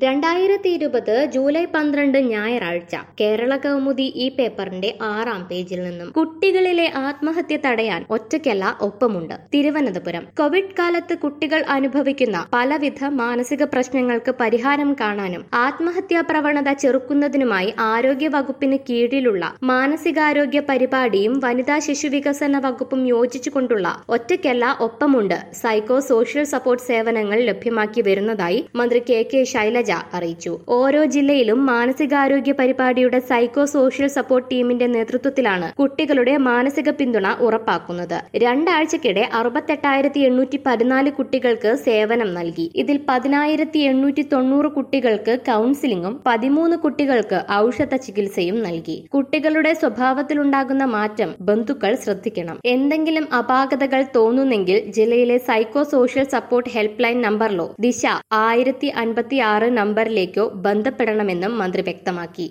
രണ്ടായിരത്തി ഇരുപത് ജൂലൈ പന്ത്രണ്ട് ഞായറാഴ്ച കേരള കൗമുദി ഈ പേപ്പറിന്റെ ആറാം പേജിൽ നിന്നും കുട്ടികളിലെ ആത്മഹത്യ തടയാൻ ഒറ്റയ്ക്കല്ല ഒപ്പമുണ്ട് തിരുവനന്തപുരം കോവിഡ് കാലത്ത് കുട്ടികൾ അനുഭവിക്കുന്ന പലവിധ മാനസിക പ്രശ്നങ്ങൾക്ക് പരിഹാരം കാണാനും ആത്മഹത്യാ പ്രവണത ചെറുക്കുന്നതിനുമായി ആരോഗ്യ വകുപ്പിന് കീഴിലുള്ള മാനസികാരോഗ്യ പരിപാടിയും വനിതാ ശിശു വികസന വകുപ്പും യോജിച്ചുകൊണ്ടുള്ള ഒറ്റയ്ക്കല്ല ഒപ്പമുണ്ട് സൈക്കോ സോഷ്യൽ സപ്പോർട്ട് സേവനങ്ങൾ ലഭ്യമാക്കി വരുന്നതായി മന്ത്രി കെ കെ ശൈലജ അറിയിച്ചു ഓരോ ജില്ലയിലും മാനസികാരോഗ്യ പരിപാടിയുടെ സൈക്കോ സോഷ്യൽ സപ്പോർട്ട് ടീമിന്റെ നേതൃത്വത്തിലാണ് കുട്ടികളുടെ മാനസിക പിന്തുണ ഉറപ്പാക്കുന്നത് രണ്ടാഴ്ചക്കിടെ അറുപത്തെട്ടായിരത്തി എണ്ണൂറ്റി പതിനാല് കുട്ടികൾക്ക് സേവനം നൽകി ഇതിൽ പതിനായിരത്തി എണ്ണൂറ്റി തൊണ്ണൂറ് കുട്ടികൾക്ക് കൌൺസിലിംഗും പതിമൂന്ന് കുട്ടികൾക്ക് ഔഷധ ചികിത്സയും നൽകി കുട്ടികളുടെ സ്വഭാവത്തിലുണ്ടാകുന്ന മാറ്റം ബന്ധുക്കൾ ശ്രദ്ധിക്കണം എന്തെങ്കിലും അപാകതകൾ തോന്നുന്നെങ്കിൽ ജില്ലയിലെ psycho social support help line നമ്പറിലോ ദിശ ആയിരത്തി അൻപത്തി ആറ് നമ്പറിലേക്കോ ബന്ധപ്പെടണമെന്നും മന്ത്രി വ്യക്തമാക്കി